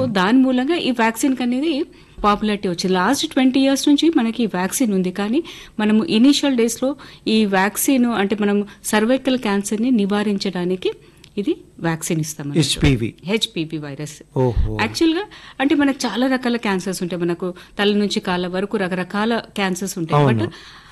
దాని మూలంగా ఈ వ్యాక్సిన్ అనేది పాపులారిటీ వచ్చింది లాస్ట్ ట్వంటీ ఇయర్స్ నుంచి మనకి ఈ వ్యాక్సిన్ ఉంది కానీ మనము ఇనీషియల్ డేస్లో ఈ వ్యాక్సిన్ అంటే మనం సర్వైకల్ క్యాన్సర్ని నివారించడానికి ఇది వ్యాక్సిన్ ఇస్తాం హెచ్పివి హెచ్పివి వైరస్ ఓహో యాక్చువల్గా అంటే మనకు చాలా రకాల క్యాన్సర్స్ ఉంటాయి మనకు తల నుంచి కాళ్ళ వరకు రకరకాల క్యాన్సర్స్ ఉంటాయి బట్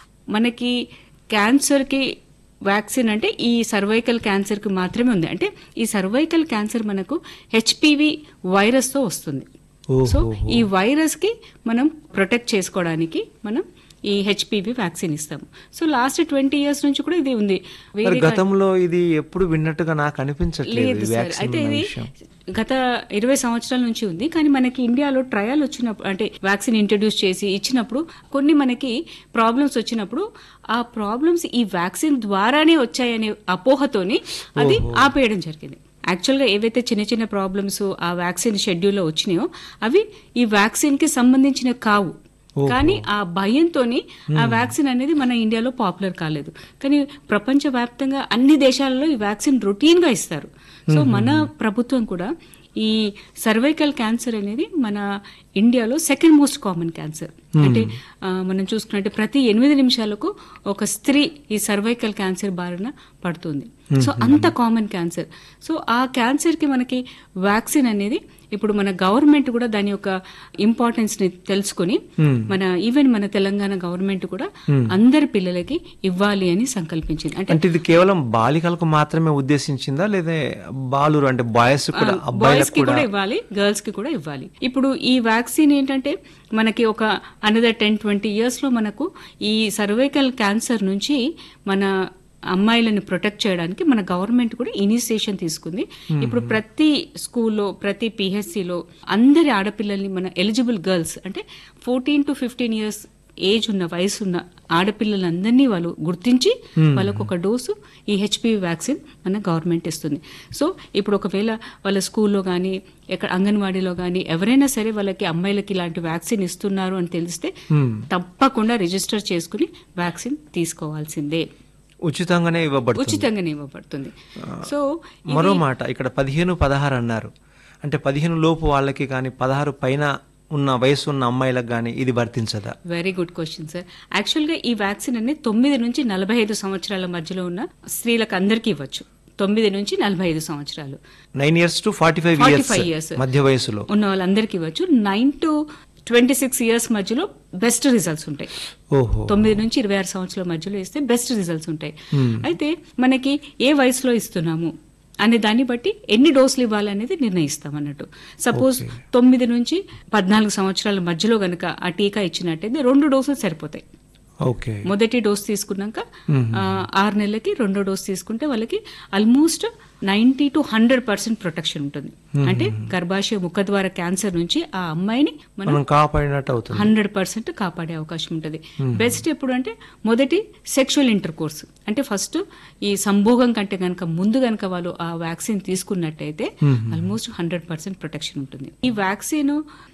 మనకి క్యాన్సర్కి వ్యాక్సిన్ అంటే ఈ సర్వైకల్ క్యాన్సర్కి మాత్రమే ఉంది అంటే ఈ సర్వైకల్ క్యాన్సర్ మనకు హెచ్పివి వైరస్తో వస్తుంది సో ఓహో ఈ వైరస్కి మనం ప్రొటెక్ట్ చేసుకోవడానికి మనం ఈ హెచ్పివి వ్యాక్సిన్ ఇస్తాము సో లాస్ట్ ట్వంటీ ఇయర్స్ నుంచి కూడా ఇది ఉంది మరి వేరే గతంలో ఇది ఎప్పుడు విన్నట్టుగా నాకు అనిపించట్లేదు లేదు ఈ సార్ వ్యాక్సిన్ అయితే ఉన్న ఇది విషయం గత ఇరవై సంవత్సరాల నుంచి ఉంది కానీ మనకి ఇండియాలో ట్రయల్ వచ్చినప్పుడు అంటే వ్యాక్సిన్ ఇంట్రడ్యూస్ చేసి ఇచ్చినప్పుడు కొన్ని మనకి ప్రాబ్లమ్స్ వచ్చినప్పుడు ఆ ప్రాబ్లమ్స్ ఈ వ్యాక్సిన్ ద్వారానే వచ్చాయనే అపోహతోని అది ఆపేయడం జరిగింది యాక్చువల్గా ఏవైతే చిన్న చిన్న ప్రాబ్లమ్స్ ఆ వ్యాక్సిన్ షెడ్యూల్లో వచ్చినాయో అవి ఈ వ్యాక్సిన్కి సంబంధించిన కావు కానీ ఆ భయంతోని ఆ వ్యాక్సిన్ అనేది మన ఇండియాలో పాపులర్ కాలేదు కానీ ప్రపంచవ్యాప్తంగా అన్ని దేశాలలో ఈ వ్యాక్సిన్ రొటీన్ గా ఇస్తారు సో మన ప్రభుత్వం కూడా ఈ సర్వైకల్ క్యాన్సర్ అనేది మన ఇండియాలో సెకండ్ మోస్ట్ కామన్ క్యాన్సర్ అంటే ఆ, మనం చూసుకున్నట్టే ప్రతి ఎనిమిది నిమిషాలకు ఒక స్త్రీ ఈ సర్వైకల్ క్యాన్సర్ బారిన పడుతుంది సో అంత కామన్ క్యాన్సర్ సో ఆ క్యాన్సర్కి మనకి వ్యాక్సిన్ అనేది ఇప్పుడు మన గవర్నమెంట్ కూడా దాని యొక్క ఇంపార్టెన్స్ ని తెలుసుకుని మన ఈవెన్ మన తెలంగాణ గవర్నమెంట్ కూడా అందరి పిల్లలకి ఇవ్వాలి అని సంకల్పించింది అంటే అంటే ఇది కేవలం బాలికలకు మాత్రమే ఉద్దేశించిందా లేదా బాలురు అంటే బాయ్స్ కూడా బాయ్స్ అబ్బాయిలకు కి కూడా కూడా ఇవ్వాలి గర్ల్స్ కి కూడా ఇవ్వాలి ఇప్పుడు ఈ వ్యాక్సిన్ ఏంటంటే మనకి ఒక అనదర్ టెన్ ట్వంటీ ఇయర్స్ లో మనకు ఈ సర్వైకల్ క్యాన్సర్ నుంచి మన అమ్మాయిలను ప్రొటెక్ట్ చేయడానికి మన గవర్నమెంట్ కూడా ఇనిషియేషన్ తీసుకుంది ఇప్పుడు ప్రతి స్కూల్లో ప్రతి పిహెచ్సిలో అందరి ఆడపిల్లల్ని మన ఎలిజిబుల్ గర్ల్స్ అంటే fourteen to fifteen years age ఉన్న వయసు ఉన్న ఆడపిల్లలందరినీ వాళ్ళు గుర్తించి వాళ్ళకు ఒక డోసు ఈ హెచ్పివి వ్యాక్సిన్ మన గవర్నమెంట్ ఇస్తుంది సో ఇప్పుడు ఒకవేళ వాళ్ళ స్కూల్లో కానీ ఎక్కడ అంగన్వాడీలో కానీ ఎవరైనా సరే వాళ్ళకి అమ్మాయిలకి ఇలాంటి వ్యాక్సిన్ ఇస్తున్నారు అని తెలిస్తే తప్పకుండా రిజిస్టర్ చేసుకుని వ్యాక్సిన్ తీసుకోవాల్సిందే ఉచితంగానే ఇవ్వబడుతుంది ఉచితంగానే ఇవ్వబడుతుంది సో మరో మాట ఇక్కడ పదిహేను పదహారు అన్నారు అంటే పదిహేను లోపు వాళ్ళకి కానీ పదహారు పైన ఉన్న వయసు ఉన్న అమ్మాయిలకు కానీ ఇది వర్తించదా వెరీ గుడ్ క్వశ్చన్ సార్ యాక్చువల్గా ఈ వ్యాక్సిన్ అనేది తొమ్మిది నుంచి నలభై ఐదు సంవత్సరాల మధ్యలో ఉన్న స్త్రీలకు అందరికీ ఇవ్వచ్చు తొమ్మిది నుంచి నలభై ఐదు సంవత్సరాలు nine years to forty five 45 years. Years మధ్య వయసులో ఉన్న వాళ్ళందరికీ ఇవ్వచ్చు nine to twenty six years మధ్యలో బెస్ట్ రిజల్ట్స్ ఉంటాయి ఓహో తొమ్మిది నుంచి ఇరవై ఆరు సంవత్సరాల మధ్యలో ఇస్తే బెస్ట్ రిజల్ట్స్ ఉంటాయి అయితే మనకి ఏ వయసులో ఇస్తున్నాము అనే దాన్ని బట్టి ఎన్ని డోసులు ఇవ్వాలనేది నిర్ణయిస్తాం అన్నట్టు సపోజ్ తొమ్మిది నుంచి పద్నాలుగు సంవత్సరాల మధ్యలో గనక ఆ టీకా ఇచ్చినట్టయితే రెండు డోసులు సరిపోతాయి ఓకే మొదటి డోస్ తీసుకున్నాక ఆ, ఆరు నెలలకి రెండో డోస్ తీసుకుంటే వాళ్ళకి almost ninety to hundred percent protection ఉంటుంది అంటే గర్భాశయ ముఖద్వార క్యాన్సర్ నుంచి ఆ అమ్మాయిని మనం మనం కాపాడినట్టు అవుతుంది హండ్రెడ్ పర్సెంట్ కాపాడే అవకాశం ఉంటుంది బెస్ట్ ఎప్పుడు అంటే మొదటి సెక్షువల్ ఇంటర్ కోర్స్ అంటే ఫస్ట్ ఈ సంభోగం కంటే కనుక ముందు కనుక వాళ్ళు ఆ వ్యాక్సిన్ తీసుకున్నట్టయితే ఆల్మోస్ట్ హండ్రెడ్ పర్సెంట్ ప్రొటెక్షన్ ఉంటుంది ఈ వ్యాక్సిన్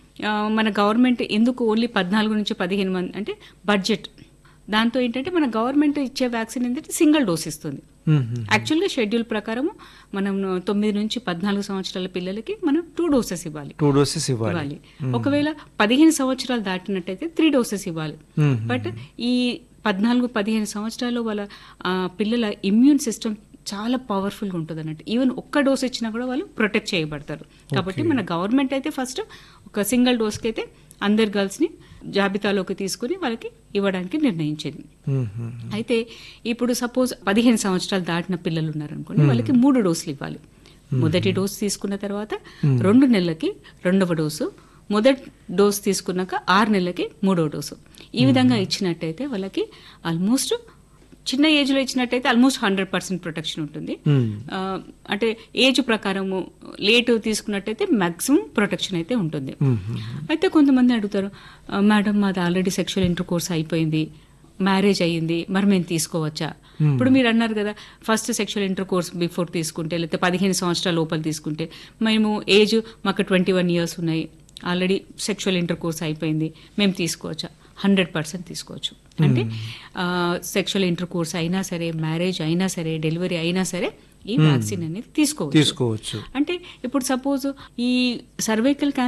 మన గవర్నమెంట్ ఎందుకు ఓన్లీ పద్నాలుగు నుంచి పదిహేను మంది అంటే బడ్జెట్ దాంతో ఏంటంటే మన గవర్నమెంట్ ఇచ్చే వ్యాక్సిన్ ఏంటంటే సింగిల్ డోస్ ఇస్తుంది యాక్చువల్గా షెడ్యూల్ ప్రకారం మనం తొమ్మిది నుంచి పద్నాలుగు సంవత్సరాల పిల్లలకి మనం టూ డోసెస్ ఇవ్వాలి టూ డోసెస్ ఇవ్వాలి ఇవ్వాలి ఒకవేళ పదిహేను సంవత్సరాలు దాటినట్టయితే త్రీ డోసెస్ ఇవ్వాలి బట్ ఈ పద్నాలుగు పదిహేను సంవత్సరాలు వాళ్ళ ఆ, పిల్లల ఇమ్యూన్ సిస్టమ్ చాలా పవర్ఫుల్గా ఉంటుంది అన్నట్టు ఈవెన్ ఒక్క డోస్ ఇచ్చినా కూడా వాళ్ళు ప్రొటెక్ట్ చేయబడతారు కాబట్టి మన గవర్నమెంట్ అయితే ఫస్ట్ ఒక సింగిల్ డోస్కి అయితే అందరు గర్ల్స్ని జాబితాలోకి తీసుకుని వాళ్ళకి ఇవ్వడానికి నిర్ణయించింది మ్మ్. అయితే ఇప్పుడు సపోజ్ పదిహేను సంవత్సరాలు దాటిన పిల్లలు ఉన్నారనుకోండి వాళ్ళకి మూడు డోసులు ఇవ్వాలి మొదటి డోసు తీసుకున్న తర్వాత రెండు నెలలకి రెండవ డోసు మొదటి డోసు తీసుకున్నాక ఆరు నెలలకి మూడో డోసు ఈ విధంగా ఇచ్చినట్టయితే వాళ్ళకి ఆల్మోస్ట్ చిన్న ఏజ్లో ఇచ్చినట్టయితే ఆల్మోస్ట్ హండ్రెడ్ పర్సెంట్ ప్రొటెక్షన్ ఉంటుంది మ్మ్. ఆ, అంటే ఏజ్ ప్రకారము లేట్ తీసుకున్నట్టయితే మాక్సిమం ప్రొటెక్షన్ అయితే ఉంటుంది అయితే కొంతమంది అడుగుతారు "ఆ, మేడం మాది ఆల్రెడీ సెక్షువల్ ఇంటర్ కోర్స్ అయిపోయింది మ్యారేజ్ అయ్యింది మరి మేము తీసుకోవచ్చా ఇప్పుడు మీరు అన్నారు కదా first sexual intercourse before తీసుకుంటే లేకపోతే పదిహేను సంవత్సరాల లోపల తీసుకుంటే మేము ఏజ్ మాకు ట్వంటీ వన్ ఇయర్స్ ఉన్నాయి ఆల్రెడీ సెక్షువల్ ఇంటర్ కోర్స్ అయిపోయింది మేము తీసుకోవచ్చా హండ్రెడ్ పర్సెంట్ తీసుకోవచ్చు అంటే సెక్షువల్ ఇంటర్ కోర్స్ అయినా సరే మ్యారేజ్ అయినా సరే డెలివరీ అయినా సరే ఈ వ్యాక్సిన్ అనేది తీసుకోవచ్చు తీసుకోవచ్చు అంటే ఇప్పుడు సపోజ్ ఈ సర్వైకల్